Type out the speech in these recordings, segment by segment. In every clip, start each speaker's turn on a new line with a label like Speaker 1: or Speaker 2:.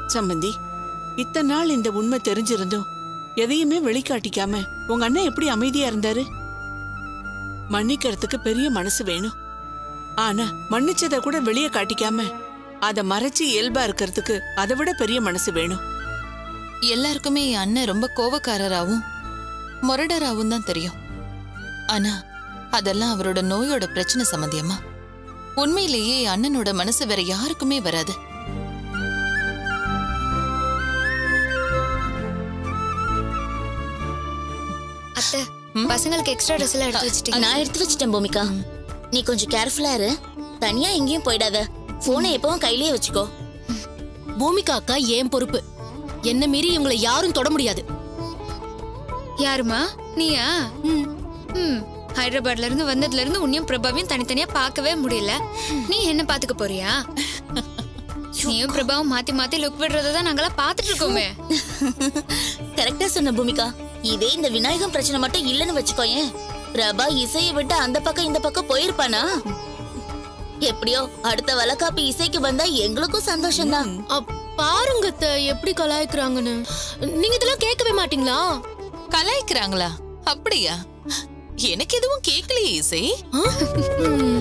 Speaker 1: சம்பந்தி இத்தனை நாள் இந்த உண்மை தெரிஞ்சிருந்தும் எதையுமே வெளிக்காட்டிக்காம உங்க அண்ணன் எப்படி அமைதியா இருந்தாரு மன்னிக்கிறதுக்கு பெரிய மனசு வேணும் ஆனா மன்னிச்சதை கூட வெளியே காட்டிக்காம அத மறைச்சு இயல்பா இருக்கிறதுக்கு அதை விட பெரிய மனசு வேணும்
Speaker 2: எல்லாருக்குமே என் அண்ணன் ரொம்ப கோவக்காரராவும் முரடராவும் தான் தெரியும் ஆனா அதெல்லாம் அவரோட நோயோட பிரச்சனை சம்பந்தியமா உண்மையிலேயே என் அண்ணனோட மனசு வேற யாருக்குமே வராது
Speaker 3: அத்தை பசங்களுக்கு எக்ஸ்ட்ரா ட்ரெஸ் எல்லாம் எடுத்து வச்சிட்டீங்க
Speaker 4: நான் எடுத்து வச்சிட்டேன் பூமிகா நீ கொஞ்சம் கேர்ஃபுல்லா இரு தனியா எங்கேயும் போயிடாத போனை எப்பவும் கையிலேயே வச்சுக்கோ
Speaker 5: பூமிகா அக்கா ஏன் பொறுப்பு என்ன மீறி இவங்களை யாரும் தொட முடியாது
Speaker 3: யாருமா நீயா ம் ஹைதராபாத்ல இருந்து வந்ததுல இருந்து உன்னையும் பிரபாவையும் தனித்தனியா பார்க்கவே முடியல நீ என்ன பாத்துக்க போறியா நீயும் பிரபாவும் மாத்தி மாத்தி லுக் விடுறத தான் நாங்கெல்லாம் பாத்துட்டு இருக்கோமே
Speaker 4: கரெக்டா சொன்ன பூமிகா இதே இந்த விநாயகம் பிரச்சனை மட்டும் இல்லைன்னு வச்சுக்கோயேன் பிரபா இசையை விட்டு அந்த பக்கம் இந்த பக்கம் போயிருப்பானா எப்படியோ அடுத்த வளக்காப்பு இசைக்கு வந்தா எங்களுக்கும் சந்தோஷம்தான்
Speaker 5: அப், பாருங்க அத்தை, எப்படி கலாய்க்கிறாங்கன்னு நீங்க இதெல்லாம் கேட்கவே மாட்டீங்களா
Speaker 2: கலாய்க்கிறாங்களா அப்படியா எனக்கு எதுவும் கேட்கலையே இசை
Speaker 5: ம்,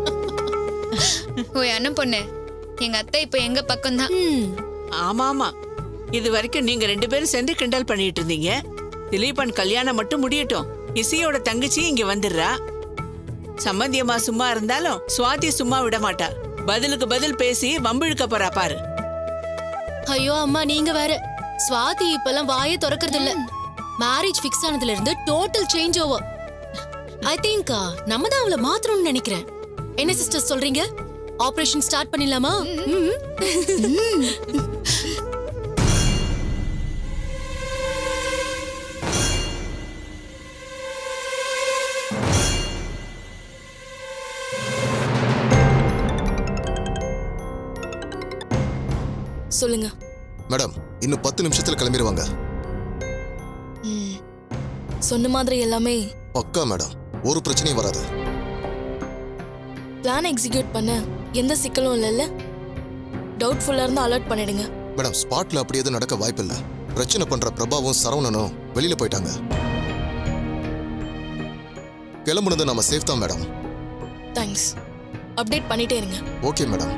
Speaker 3: ஓய் அண்ணன் பொண்ணு எங்க அத்தை இப்ப எங்க பக்கம் தான்
Speaker 5: ம்.
Speaker 1: ஆமா ஆமா இது வரைக்கும் நீங்க ரெண்டு பேரும் சேர்ந்து கிண்டல் பண்ணிட்டு இருந்தீங்க திலீபன் கல்யாணம் மட்டும் முடியட்டும் இசையோட தங்கச்சி இங்க வந்துடுறா சம்மந்தியம்மா சும்மா இருந்தாலும் சுவாதி சும்மா விட மாட்டா பதிலுக்கு பதில் பேசி வம்பிழுக்க போறா பாரு
Speaker 5: ஐயோ அம்மா நீங்க வேற சுவாதி இப்பெல்லாம் வாயே திறக்கறது இல்ல மேரேஜ் ஃபிக்ஸ் ஆனதுல இருந்து total change over I think நம்ம தான் அவளை மாத்தணும்னு நினைக்கிறேன் என்ன சிஸ்டர் சொல்றீங்க ஆபரேஷன் ஸ்டார்ட் பண்ணிடலாமா ம்.
Speaker 6: சொல்லுங்க
Speaker 7: மேடம் இன்னும் பத்து நிமிஷத்துல கிளம்பிடுவாங்க
Speaker 6: ம். சொன்ன மாதிரி எல்லாமே
Speaker 7: பக்கா மேடம் ஒரு பிரச்சனையும் வராது
Speaker 6: பிளான் எக்ஸிக்யூட் பண்ண எந்த சிக்கலும் இல்லைல்ல டவுட்ஃபுல்லா இருந்தா அலர்ட் பண்ணிடுங்க
Speaker 7: மேடம் ஸ்பாட்ல அப்படி எதுவும் நடக்க வாய்ப்பில்லை பிரச்சனை பண்ற பிரபாவும் சரவணனும் வெளியில போயிட்டாங்க கிளம்புனது நம்ம சேஃப் தான் மேடம்
Speaker 6: தேங்க்ஸ் அப்டேட் பண்ணிட்டே இருங்க
Speaker 7: ஓகே மேடம்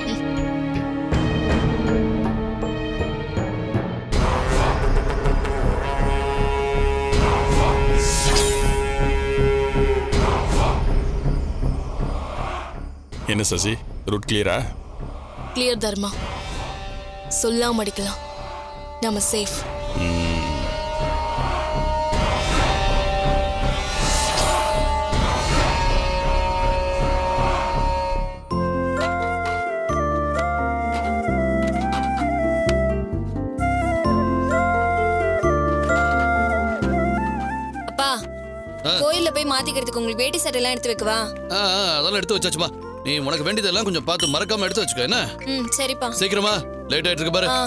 Speaker 8: என்ன சசி ரூட் கிளியரா
Speaker 6: கிளியர் தர்மா சொல்லாம அடிக்கலாம் நம்ம சேஃப்
Speaker 3: அப்பா கோயில்ல போய் மாத்திக்கிறதுக்கு உங்களுக்கு வேட்டி சட்டை எல்லாம் எடுத்து வைக்கவா
Speaker 9: ஆ ஆ, அதெல்லாம் எடுத்து வச்சாச்சுமா நீ உனக்கு வேண்டியதெல்லாம் கொஞ்சம் பார்த்து மறக்காம எடுத்து வச்சுக்கோ என்ன
Speaker 3: ம் சரிப்பா
Speaker 9: சீக்கிரமா லேட் ஆயிட்டு இருக்கு பாரு
Speaker 3: ஆ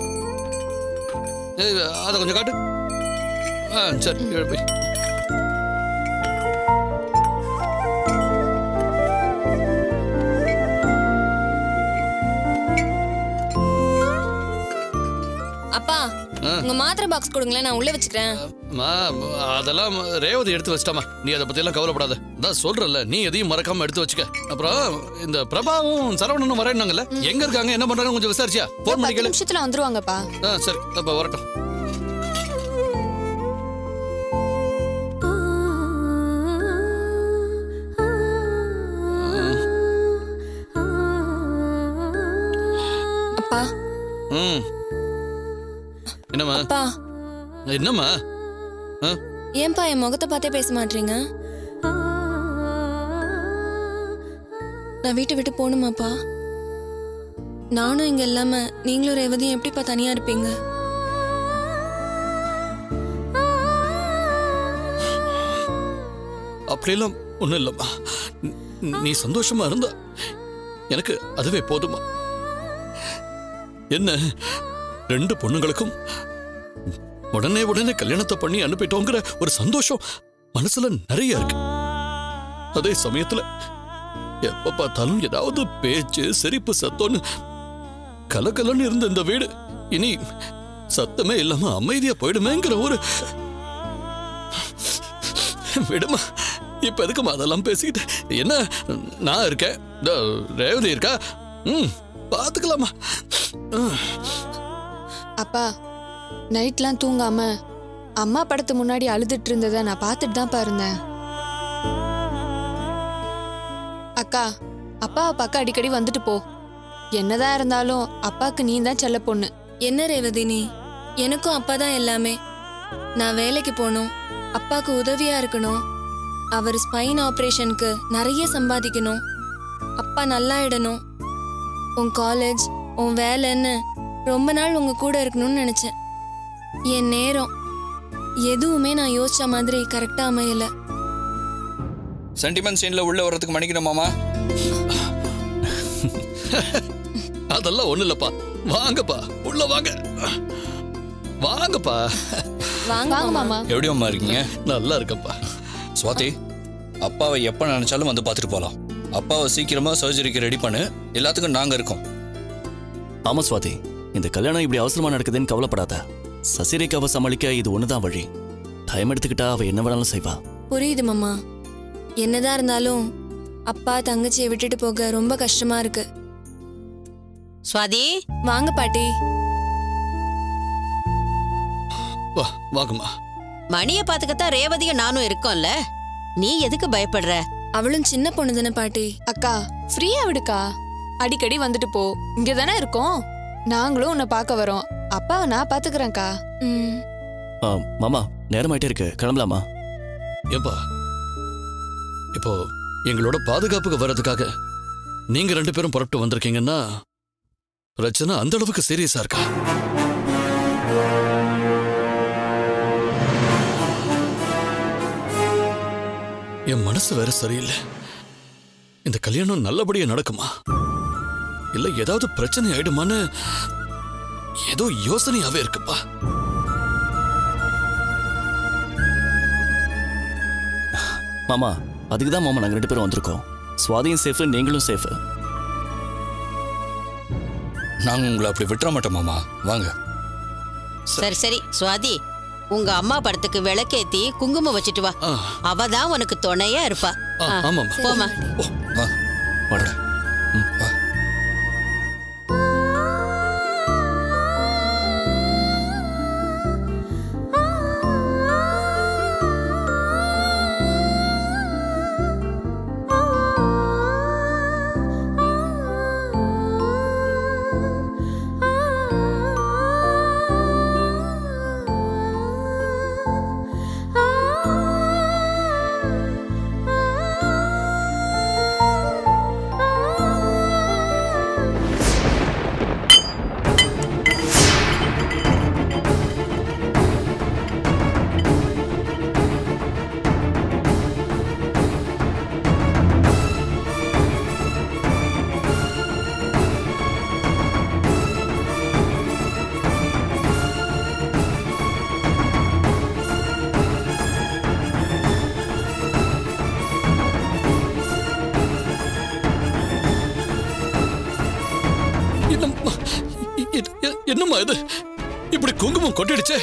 Speaker 9: ஏய், அதை கொஞ்சம் காட்டு ஆ சரி எழுப்பி
Speaker 3: அப்பா
Speaker 9: ஆ.
Speaker 3: உங்க மாத்திரை பாக்ஸ் கொடுங்களேன் நான் உள்ள வச்சுக்கிறேன்
Speaker 9: மா அதெல்லாம் ரேவதி எடுத்து வச்சிட்டாமா நீ அதை பத்தி எல்லாம் கவலைப்படாத அதான் சொல்றல நீ எதையும் மறக்காம எடுத்து வச்சுக்க அப்புறம் இந்த பிரபாவும் சரவணனும் வரேன்னாங்கல்ல எங்க இருக்காங்க என்ன பண்றாங்க கொஞ்சம் விசாரிச்சியா போன் பண்ணி கேளு
Speaker 3: நிமிஷத்துல வந்துருவாங்கப்பா
Speaker 9: ஆ சரி அப்ப வரட்டும்
Speaker 3: அப்பா
Speaker 9: ம் என்னம்மா
Speaker 3: அப்பா
Speaker 9: என்னம்மா ஆ
Speaker 3: ஏன்பா என் முகத்தை பார்த்தே பேச மாட்டீங்க நான் வீட்டை விட்டு போகணுமாப்பா நானும் இங்க இல்லாம நீங்களும் ரேவதியும் எப்படிப்பா தனியா இருப்பீங்க
Speaker 9: அப்படியெல்லாம் ஒன்றும் இல்லைம்மா ந- நீ சந்தோஷமா இருந்தா எனக்கு அதுவே போதுமா என்ன ரெண்டு பொண்ணுங்களுக்கும் உடனே உடனே கல்யாணத்தை பண்ணி அனுப்பிட்டோங்கிற ஒரு சந்தோஷம் மனசுல நிறைய இருக்கு அதே சமயத்துல எப்ப பார்த்தாலும் ஏதாவது பேச்சு சிரிப்பு சத்தம்னு கலக்கலன்னு இருந்த இந்த வீடு இனி சத்தமே இல்லாம அமைதியா போயிடுமேங்கிற ஒரு விடுமா இப்ப எதுக்குமா அதெல்லாம் பேசிக்கிட்டு என்ன நான் இருக்கேன் இதோ ரேவதி இருக்கா ம் பாத்துக்கலாமா
Speaker 10: அப்பா நைட்லாம் தூங்காம அம்மா படத்து முன்னாடி அழுதுட்டு இருந்ததை நான் பார்த்துட்டு தான் இருந்தேன் அக்கா அப்பாவை பார்க்க அடிக்கடி வந்துட்டு போ என்னதான் இருந்தாலும் அப்பாக்கு நீ தான் செல்ல பொண்ணு
Speaker 3: என்ன ரேவதி நீ எனக்கும் அப்பா தான் எல்லாமே நான் வேலைக்கு போகணும் அப்பாக்கு உதவியா இருக்கணும் அவர் ஸ்பைன் ஆப்ரேஷனுக்கு நிறைய சம்பாதிக்கணும் அப்பா நல்லாயிடணும் உன் காலேஜ் உன் வேலைன்னு ரொம்ப நாள் உங்க கூட இருக்கணும்னு நினைச்சேன் என் நேரம் எதுவுமே நான் யோசிச்ச மாதிரி கரெக்டா அமையல
Speaker 11: சென்டிமெண்ட் சீன்ல உள்ள வர்றதுக்கு மன்னிக்கணும் மாமா
Speaker 9: அதெல்லாம் ஒண்ணு இல்லப்பா வாங்கப்பா உள்ள வாங்க வாங்கப்பா
Speaker 10: வாங்க மாமா
Speaker 11: எப்படி அம்மா இருக்கீங்க
Speaker 9: நல்லா இருக்கப்பா
Speaker 11: சுவாதி அப்பாவை எப்ப நினைச்சாலும் வந்து பார்த்துட்டு போலாம் அப்பாவை சீக்கிரமா சர்ஜரிக்கு ரெடி பண்ணு எல்லாத்துக்கும் நாங்க இருக்கோம்
Speaker 12: ஆமா சுவாதி இந்த கல்யாணம் இப்படி அவசரமா நடக்குதுன்னு கவலைப்படாத சசிரேகாவை சமாளிக்க இது ஒண்ணுதான் வழி டைம் எடுத்துக்கிட்டா அவ என்ன வேணாலும் செய்வா
Speaker 3: புரியுது மாமா என்னதான் இருந்தாலும் அப்பா தங்கச்சியை விட்டுட்டு போக ரொம்ப கஷ்டமா இருக்கு
Speaker 1: சுவாதி
Speaker 3: வாங்க பாட்டி
Speaker 9: வா வாங்கம்மா
Speaker 1: மணிய பாத்துக்கத்தான் ரேவதியும் நானும் இருக்கோம்ல நீ எதுக்கு பயப்படுற
Speaker 3: அவளும் சின்ன பொண்ணு தானே பாட்டி
Speaker 10: அக்கா ஃப்ரீயா விடுக்கா அடிக்கடி வந்துட்டு போ இங்க தானே இருக்கோம் நாங்களும் உன்னை பார்க்க வரோம் அப்பாவை நான் பாத்துக்கிறேன்க்கா
Speaker 3: ம்
Speaker 12: ஆ, மாமா நேரமாயிட்டே இருக்கு கிளம்பலாமா
Speaker 9: ஏப்பா இப்போ எங்களோட பாதுகாப்புக்கு வர்றதுக்காக நீங்க ரெண்டு பேரும் புறப்பட்டு வந்திருக்கீங்கன்னா பிரச்சனை அந்த அளவுக்கு சீரியஸா இருக்கா என் மனசு வேற சரியில்லை இந்த கல்யாணம் நல்லபடியா நடக்குமா இல்ல ஏதாவது பிரச்சனை ஆயிடுமான்னு ஏதோ யோசனையாவே இருக்குப்பா
Speaker 12: மாமா அதுக்கு தான் மாமா நாங்க ரெண்டு பேரும் வந்திருக்கோம் சுவாதியும் சேஃபு நீங்களும் சேஃபு
Speaker 11: நாங்க உங்களை அப்படி விட்டுற மாட்டோம் மாமா வாங்க
Speaker 1: சரி சரி சுவாதி உங்க அம்மா படத்துக்கு விளக்கேத்தி குங்குமம் வச்சுட்டு வா
Speaker 9: ஆ,
Speaker 1: அவ தான் உனக்கு துணையா இருப்பா
Speaker 9: ஆ,
Speaker 1: ஆ,
Speaker 9: ஆமாம்மா
Speaker 1: போமா
Speaker 11: வா
Speaker 12: வாடா
Speaker 11: வா
Speaker 9: என்னம்மா இ- இ- எ- என்னம்மா இது இப்படி குங்குமம் கொட்டிடுச்சே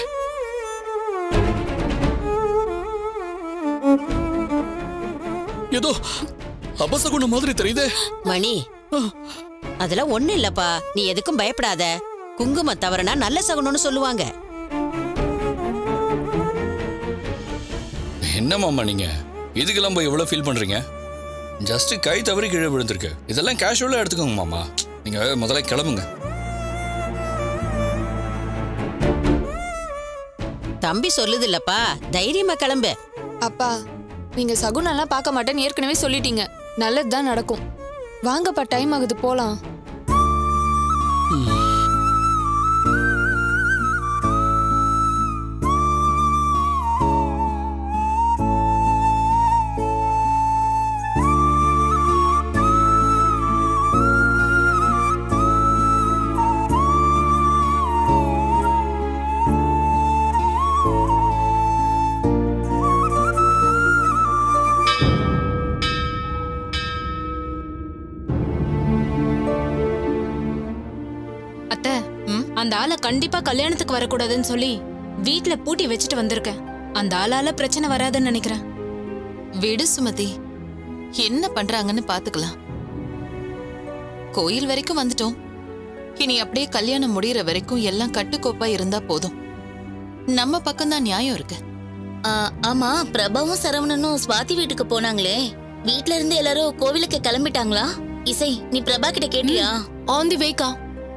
Speaker 9: ஏதோ அபசகுணம் மாதிரி தெரியுதே
Speaker 1: மணி அதெல்லாம் ஒண்ணு இல்லப்பா நீ எதுக்கும் பயப்படாத குங்குமம் தவறுனா நல்ல சகுனம்னு சொல்லுவாங்க
Speaker 11: என்ன மாமா நீங்க இதுக்கெல்லாம் போய் எவ்வளவு ஃபீல் பண்றீங்க ஜஸ்ட் கை தவறி கீழே விழுந்திருக்கு இதெல்லாம் கேஷுவலா எடுத்துக்கோங்க மாமா நீங்க முதல்ல கிளம்புங்க
Speaker 1: தம்பி சொல்லுது இல்லப்பா தைரியமா கிளம்பு
Speaker 10: அப்பா நீங்க சகுனெல்லாம் பார்க்க மாட்டேன்னு ஏற்கனவே சொல்லிட்டீங்க நல்லதுதான் நடக்கும் வாங்கப்பா டைம் ஆகுது போலாம்
Speaker 5: அந்த ஆளை கண்டிப்பா கல்யாணத்துக்கு வரக்கூடாதுன்னு சொல்லி வீட்ல பூட்டி வச்சுட்டு வந்திருக்கேன் அந்த ஆளால பிரச்சனை வராதுன்னு நினைக்கிறேன்
Speaker 2: விடு சுமதி என்ன பண்றாங்கன்னு பாத்துக்கலாம் கோயில் வரைக்கும் வந்துட்டோம் இனி அப்படியே கல்யாணம் முடியற வரைக்கும் எல்லாம் கட்டுக்கோப்பா இருந்தா போதும் நம்ம பக்கம்தான் நியாயம் இருக்கு
Speaker 4: ஆ, ஆமா பிரபாவும் சரவணனும் சுவாதி வீட்டுக்கு போனாங்களே வீட்ல இருந்து எல்லாரும் கோவிலுக்கு கிளம்பிட்டாங்களா இசை நீ பிரபா கிட்ட கேட்டியா
Speaker 5: ஆன் தி வேக்கா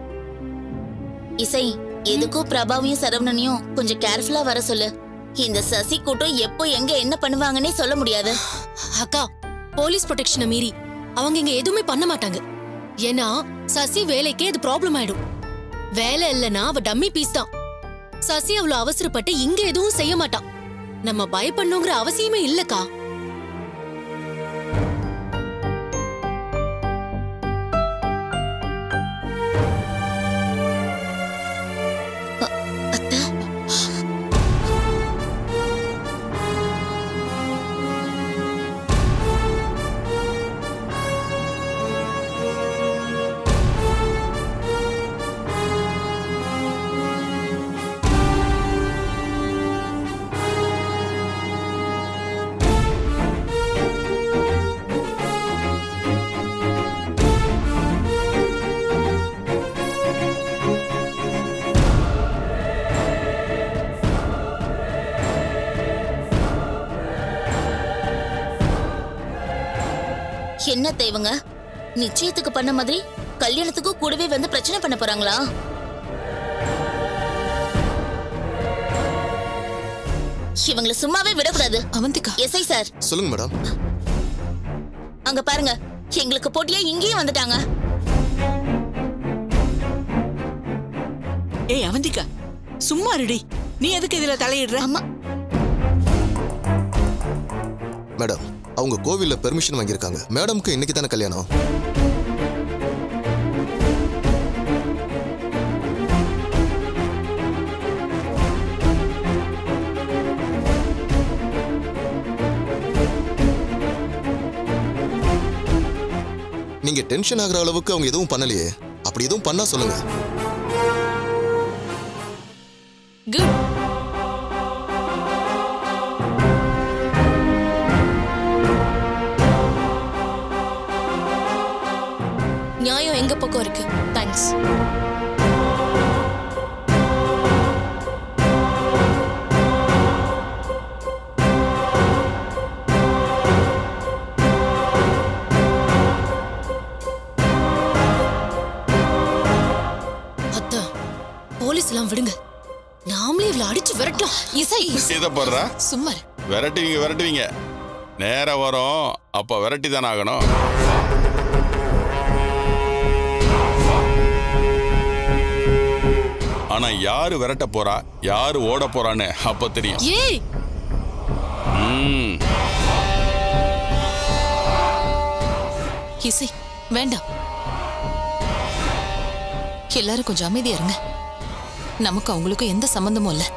Speaker 4: இசை எதுக்கும் பிரபாவையும் சரவணனையும் கொஞ்சம் கேர்ஃபுல்லா வர சொல்லு இந்த சசி கூட்டம் எப்போ எங்க என்ன பண்ணுவாங்கன்னே சொல்ல முடியாது
Speaker 5: அக்கா போலீஸ் ப்ரொடெக்ஷனை மீறி அவங்க இங்க எதுவுமே பண்ண மாட்டாங்க ஏன்னா சசி வேலைக்கே அது ப்ராப்ளம் ஆயிடும் வேலை இல்லைன்னா அவ டம்மி பீஸ் தான் சசி அவ்வளவு அவசரப்பட்டு இங்க எதுவும் செய்ய மாட்டான் நம்ம பயப்படணுங்கிற அவசியமே இல்லக்கா
Speaker 4: என்ன தேவங்க நிச்சயத்துக்கு பண்ண மாதிரி கல்யாணத்துக்கு கூடவே வந்து பிரச்சனை பண்ண போறாங்களா இவங்கள சும்மாவே விடக்கூடாது
Speaker 2: அவந்திகா
Speaker 4: எஸ்ஐ சார்
Speaker 7: சொல்லுங்க மேடம்
Speaker 4: அங்க பாருங்க எங்களுக்கு போட்டியா இங்கேயும் வந்துட்டாங்க
Speaker 1: ஏய் அவந்திகா சும்மா இருடி நீ எதுக்கு இதுல தலையிடுற
Speaker 4: ஆமா
Speaker 7: மேடம் அவங்க கோவில்ல பெர்மிஷன் வாங்கியிருக்காங்க மேடம்க்கு இன்னைக்கு தானே கல்யாணம் நீங்க டென்ஷன் ஆகுற அளவுக்கு அவங்க எதுவும் பண்ணலையே அப்படி எதுவும் பண்ணா சொல்லுங்க
Speaker 5: குட்
Speaker 6: நியாயம் எங்க பக்கம் இருக்கு தேங்க்ஸ்
Speaker 5: அத்தா போலீஸ் எல்லாம் விடுங்க நாமளே இவ்வளவு அடிச்சு விரட்டலாம்
Speaker 2: இசை
Speaker 8: இதை போடுறா
Speaker 2: சும்மா இரு.
Speaker 8: விரட்டுவீங்க விரட்டுவீங்க நேரம் வரும் அப்போ விரட்டி தானே ஆகணும் ஆனா யாரு விரட்ட போறா யாரு ஓட போறான்னு அப்ப தெரியும்
Speaker 5: ஏய்
Speaker 8: ம்
Speaker 2: இசை வேண்டாம் எல்லாரும் கொஞ்சம் அமைதியா இருங்க நமக்கு அவங்களுக்கும் எந்த சம்பந்தமும் இல்ல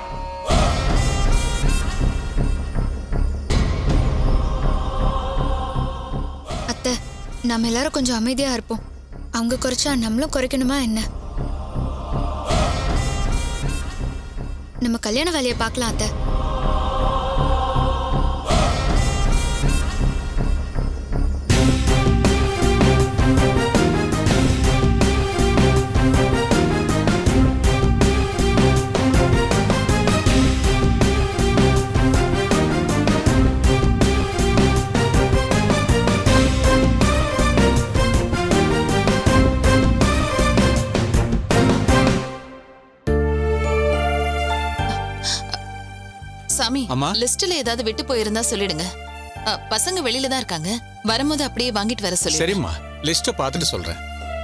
Speaker 3: அத்தை நம்ம எல்லாரும் கொஞ்சம் அமைதியா இருப்போம் அவங்க குறைச்சா நம்மளும் குறைக்கணுமா என்ன நம்ம கல்யாண வேலையை பார்க்கலாம் அத்தை
Speaker 2: சாமி
Speaker 13: அம்மா.
Speaker 2: லிஸ்ட்ல ஏதாவது விட்டு போயிருந்தா சொல்லிடுங்க அ, பசங்க வெளியில தான் இருக்காங்க வரும்போது அப்படியே வாங்கிட்டு வர சொல்லி
Speaker 13: சரிம்மா லிஸ்ட்டை பார்த்துட்டு சொல்றேன்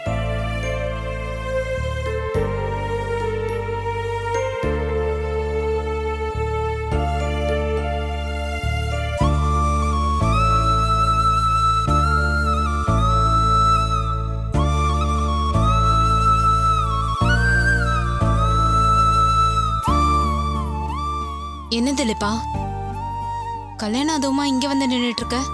Speaker 5: என்ன திலீப்பா கல்யாணம் அதுவுமா இங்க வந்து நின்னுட்டு இருக்க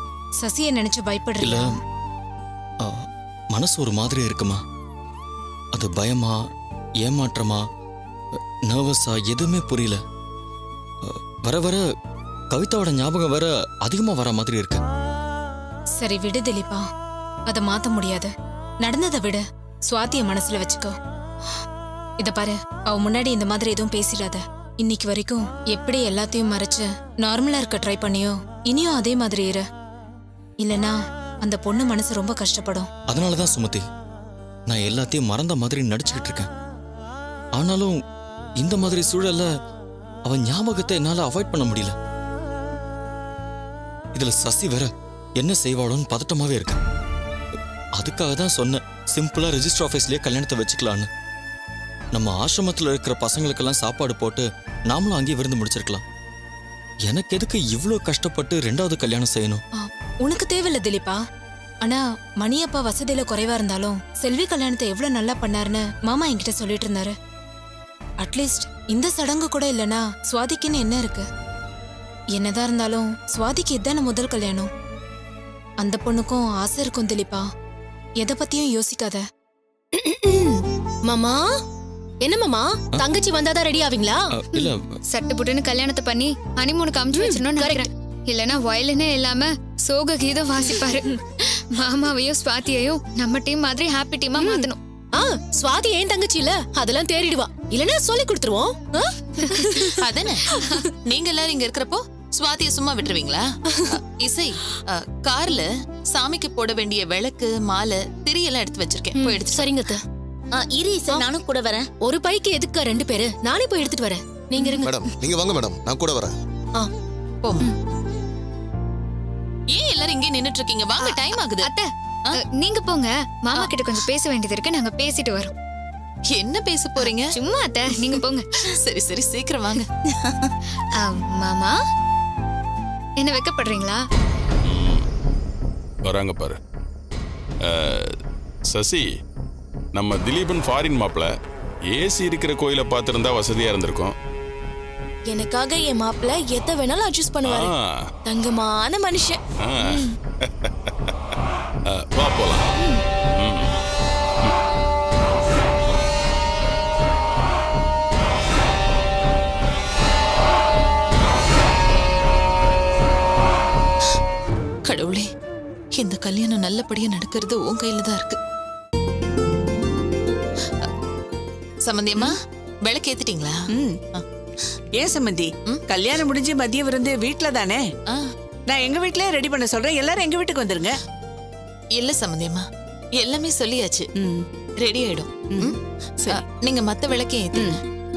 Speaker 5: சசியை நினைச்சு
Speaker 12: இல்ல
Speaker 5: பயப்படுறியா
Speaker 12: ஆ, மனசு ஒரு மாதிரி இருக்குமா
Speaker 14: அது பயமா ஏமாற்றமா நர்வஸா எதுவுமே புரியல அஹ், வர வர கவிதாவோட ஞாபகம் வர அதிகமா வர மாதிரி இருக்கு
Speaker 3: சரி விடு திலீபா அதை மாத்த முடியாது நடந்ததை விடு சுவாத்திய மனசுல வச்சுக்கோ இத பாரு அவ முன்னாடி இந்த மாதிரி எதுவும் பேசிடாத இன்னைக்கு வரைக்கும் எப்படி எல்லாத்தையும் மறைச்சு நார்மலா இருக்க ட்ரை பண்ணியோ இனியும் அதே மாதிரி இரு இல்லனா அந்த பொண்ணு மனசு ரொம்ப கஷ்டப்படும்
Speaker 14: அதனால தான் சுமதி நான் எல்லாத்தையும் மறந்த மாதிரி நடிச்சுக்கிட்டு இருக்கேன் ஆனாலும் இந்த மாதிரி சூழல்ல அவன் ஞாபகத்தை என்னால அவாய்ட் பண்ண முடியல இதுல சசி வேற என்ன செய்வாளோன்னு பதட்டமாவே இருக்கு அதுக்காக தான் சொன்னேன் சிம்பிளா ரெஜிஸ்டர் ஆஃபீஸ்லயே கல்யாணத்தை வச்சுக்கலான்னு நம்ம ஆசிரமத்துல இருக்கிற பசங்களுக்கெல்லாம் சாப்பாடு போட்டு நாமளும் அங்கேயே விருந்து முடிச்சிருக்கலாம் எனக்கு எதுக்கு இவ்ளோ கஷ்டப்பட்டு ரெண்டாவது கல்யாணம் செய்யணும்
Speaker 3: உனக்கு தேவையில்ல திலீபா ஆனா மணியப்பா வசதியில குறைவா இருந்தாலும் செல்வி கல்யாணத்தை எவ்வளவு நல்லா பண்ணாருன்னு மாமா என்கிட்ட சொல்லிட்டு இருந்தாரு அட்லீஸ்ட் இந்த சடங்கு கூட இல்லனா சுவாதிக்குன்னு என்ன இருக்கு என்னதான் இருந்தாலும் சுவாதிக்கு இதான முதல் கல்யாணம் அந்த பொண்ணுக்கும் ஆசை இருக்கும் திலீபா எதை பத்தியும் யோசிக்காத
Speaker 5: மாமா என்ன மாமா தங்கச்சி வந்தாதான் ரெடி ஆவீங்களா
Speaker 14: அஹ், இல்ல
Speaker 3: சட்டு புட்டுன்னு கல்யாணத்தை பண்ணி ஹனிமூனுக்கு அமுச்சு வச்சிடணும்னு நினைக்கிறேன் இல்லனா வயலினே இல்லாம சோக கீதம் வாசிப்பாரு மாமாவையும் சுவாத்தியையும் நம்ம டீம் மாதிரி ஹாப்பி டீமா மாத்தணும்
Speaker 5: ஆ சுவாதி ஏன் தங்கச்சி இல்ல அதெல்லாம் தேறிடுவா இல்லனா சொல்லி கொடுத்துருவோம் ஆ?
Speaker 2: அதானே நீங்க எல்லாரும் இங்க இருக்கிறப்போ சுவாதிய சும்மா விட்டுருவீங்களா அ, இசை அ, கார்ல சாமிக்கு போட வேண்டிய விளக்கு மாலை திரியெல்லாம் எடுத்து வச்சிருக்கேன் போய் எடுத்து
Speaker 5: சரிங்க அத்தை.
Speaker 4: இரு இசை நானும் கூட வரேன்
Speaker 5: ஒரு பைக்கு எதுக்கு ரெண்டு பேரு நானே போய் எடுத்துட்டு வரேன் நீங்க இருங்க
Speaker 7: மேடம் நீங்க வாங்க மேடம் நான் கூட வரேன்
Speaker 2: ஆ போமா ஏன் எல்லாரும் இங்கே நின்னுட்டு இருக்கீங்க வாங்க டைம் ஆகுது
Speaker 3: அத்தை அஹ், நீங்க போங்க மாமா கிட்ட கொஞ்சம் பேச வேண்டியது இருக்கு நாங்க பேசிட்டு வரோம்
Speaker 2: என்ன பேச போறீங்க
Speaker 3: சும்மா அத்தை நீங்க போங்க
Speaker 2: சரி சரி சீக்கிரம் வாங்க
Speaker 3: அஹ், மாமா என்ன வெக்கப்படுறீங்களா
Speaker 8: வராங்க பாரு அஹ், சசி நம்ம திலீபன் ஃபாரின் மாப்பிள ஏசி இருக்கிற கோயிலை பார்த்துருந்தா வசதியா இருந்திருக்கும்
Speaker 6: எனக்காக என் மாப்பிள்ள எதை வேணாலும் அட்ஜஸ்ட் பண்ணுவாரு
Speaker 8: ஆ.
Speaker 6: தங்கமான மனுஷன்
Speaker 8: ஆ. அஹ், வா போலாம் ம்.
Speaker 2: கடவுளே இந்த கல்யாணம் நல்லபடியா நடக்கிறது உன் கையில தான் இருக்கு சம்பந்தியம்மா விளக்கு ஏத்திட்டீங்களா
Speaker 1: ம். ஏன் சம்மந்தி கல்யாணம் முடிஞ்சு மதிய விருந்து வீட்ல தானே நான் எங்க வீட்லயே ரெடி பண்ண சொல்றேன் எல்லாரும் எங்க வீட்டுக்கு வந்துருங்க
Speaker 2: இல்ல சம்பந்தியம்மா எல்லாமே சொல்லியாச்சு ரெடி ஆயிடும் ம்? அ, நீங்க மத்த விளக்கே ஏத்துங்க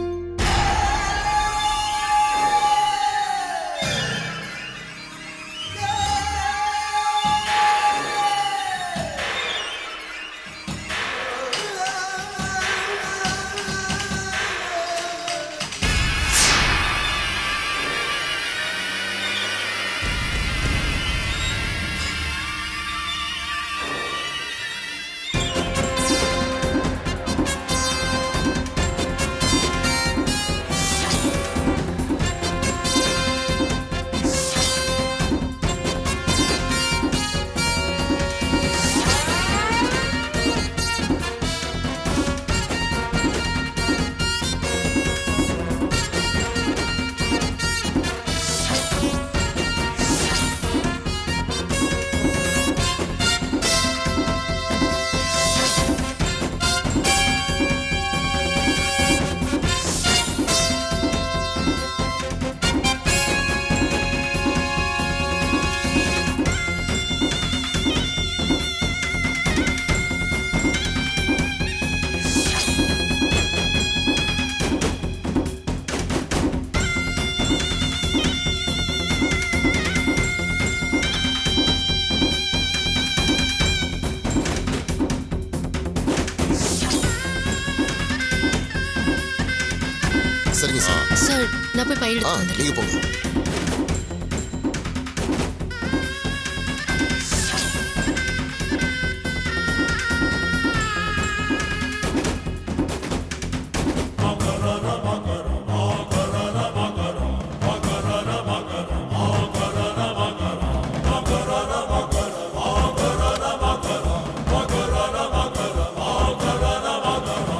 Speaker 7: சரிங்க சார்
Speaker 5: சார் நான் போய் பை
Speaker 7: ஆ
Speaker 5: எடுத்து வந்துடுறேன்
Speaker 7: நீங்க போங்க
Speaker 15: மகர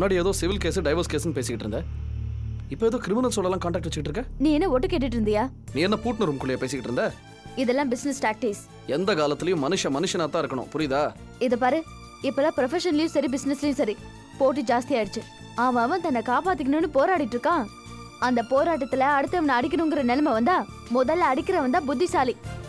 Speaker 9: முன்னாடி ஏதோ சிவில் கேஸ் டைவர்ஸ் கேஸ்னு பேசிக்கிட்டு இருந்த இப்போ ஏதோ கிரிமினல்ஸோடலாம் கான்டாக்ட் வச்சுக்கிட்டு இருக்க
Speaker 15: நீ என்ன ஒட்டு கேட்டுட்டு இருந்தியா
Speaker 9: நீ என்ன பூட்டின ரூம்குள்ளேயே பேசிக்கிட்டு இருந்த
Speaker 15: இதெல்லாம் பிசினஸ் டாக்டிஸ்
Speaker 9: எந்த காலத்துலயும் மனுஷன் மனுஷனா தான் இருக்கணும் புரியுதா
Speaker 15: இத பாரு இப்பெல்லாம் ப்ரொஃபஷன்லயும் சரி பிசினஸ்லயும் சரி போட்டி ஜாஸ்தி ஆயிடுச்சு அவன் அவன் தன்னை காப்பாத்திக்கணும்னு போராடிட்டு இருக்கான் அந்த போராட்டத்துல அடுத்தவனை அடிக்கணுங்கிற நிலைமை வந்தா முதல்ல அடிக்கிறவன் தான் புத்திசாலி